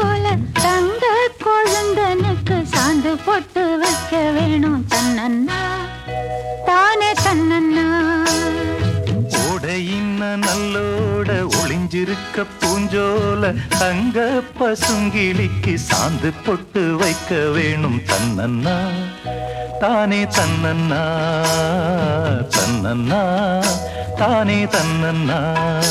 பூஞ்சோல தங்க கொழுந்தனுக்கு சாந்து போட்டு வைக்க வேணும் தன்னன்னா தானே தன்னன்னா ஓடையின்ன நல்லோட ஒளிஞ்சிருக்க பூஞ்சோல தங்க பசுங்கிளிக்கு சாந்து பொட்டு வைக்க வேணும் தன்னன்னா தானே தன்னன்னா தன்னன்னா தானே தன்னன்னா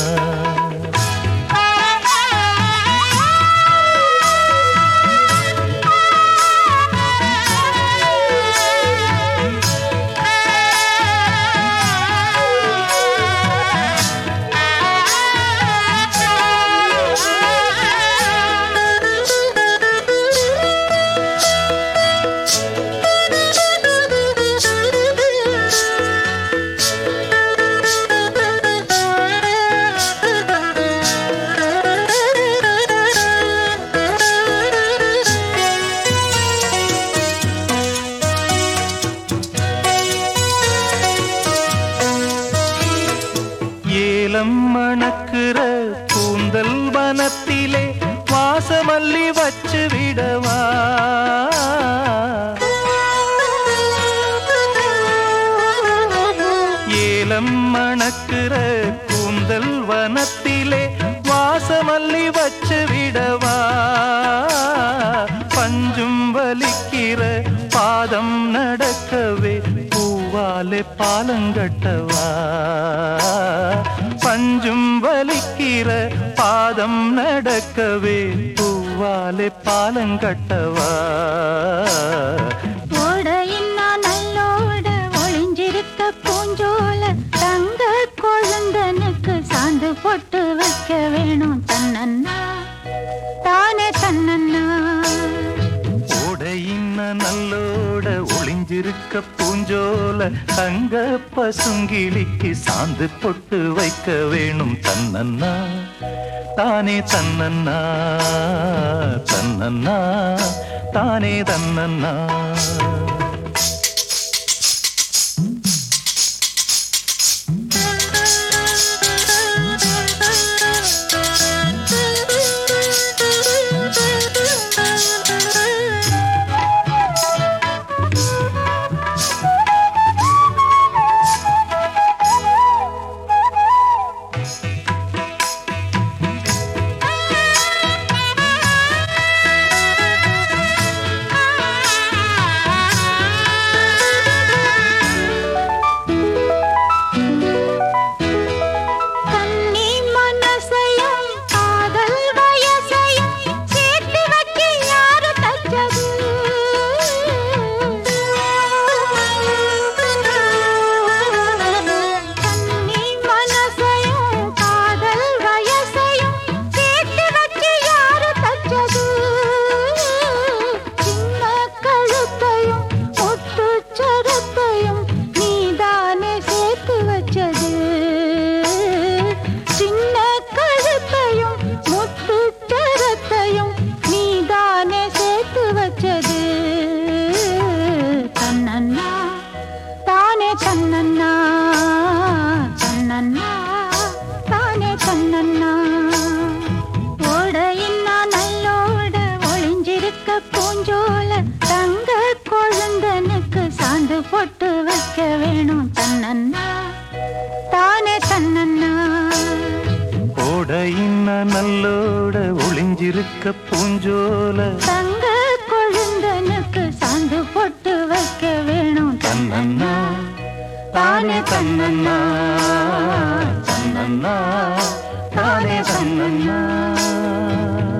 ஏலம் மணக்குற கூந்தல் வனத்திலே வாசமல்லி வச்சு விடவா ஏலம் மணக்குற கூந்தல் வனத்திலே வாசமல்லி வச்சு விடவா பஞ்சும் வலிக்கிற பாதம் நடக்கவே பூவாலே பாலங்கட்டவா பஞ்சும் வலிக்கிற பாதம் நடக்கவே பூவாலே பாலங்கட்டவா ஓடையின்னா நல்லோட ஒளிஞ்சிருக்க பூஞ்சோல தங்க கொழுந்தனுக்கு சாந்து போட்டு வைக்க வேணும் தன்னன்னா தானே தன்னன்னா ஓடையின்ன நல்லோட ஒளிஞ்சிருக்க பூஞ்சோல தங்க பசுங்கிளிக்கு சாந்து பொட்டு வைக்க வேணும் தன்னன்னா தானே தன்னன்னா தன்னன்னா தானே தன்னன்னா கன்னி மனசையும் காதல் வயசையும் சேர்த்து வைக்க யாரு தச்சது கன்னி மனசையும் காதல் வயசையும் சேர்த்து வைக்க யாரு தச்சது சின்ன கழுத்தையும் முத்துச்சரத்தையும் நீதானே சேர்த்து வச்சது சின்ன கழுத்தையும் முத்துச்சரத்தையும் நீதானே சேர்த்து வச்சது தன்னன்னா தானே தன்னன்னா தன்னன்னா தானே தன்னன்னா ஓடையின்னா நல்லோட ஒளிஞ்சிருக்க பூஞ்சோல தங்க கொழுந்தனுக்கு சாந்து போட்டு வைக்க வேணும் தன்னன்னா தானே தன்னன்னா ஓடையின்ன நல்லோட ஒளிஞ்சிருக்க பூஞ்சோல தங்க கொழுந்தனுக்கு சாந்து போட்டு வைக்க வேணும் தன்னன்னா தானே தன்னன்னா தன்னன்னா தானே தன்னன்னா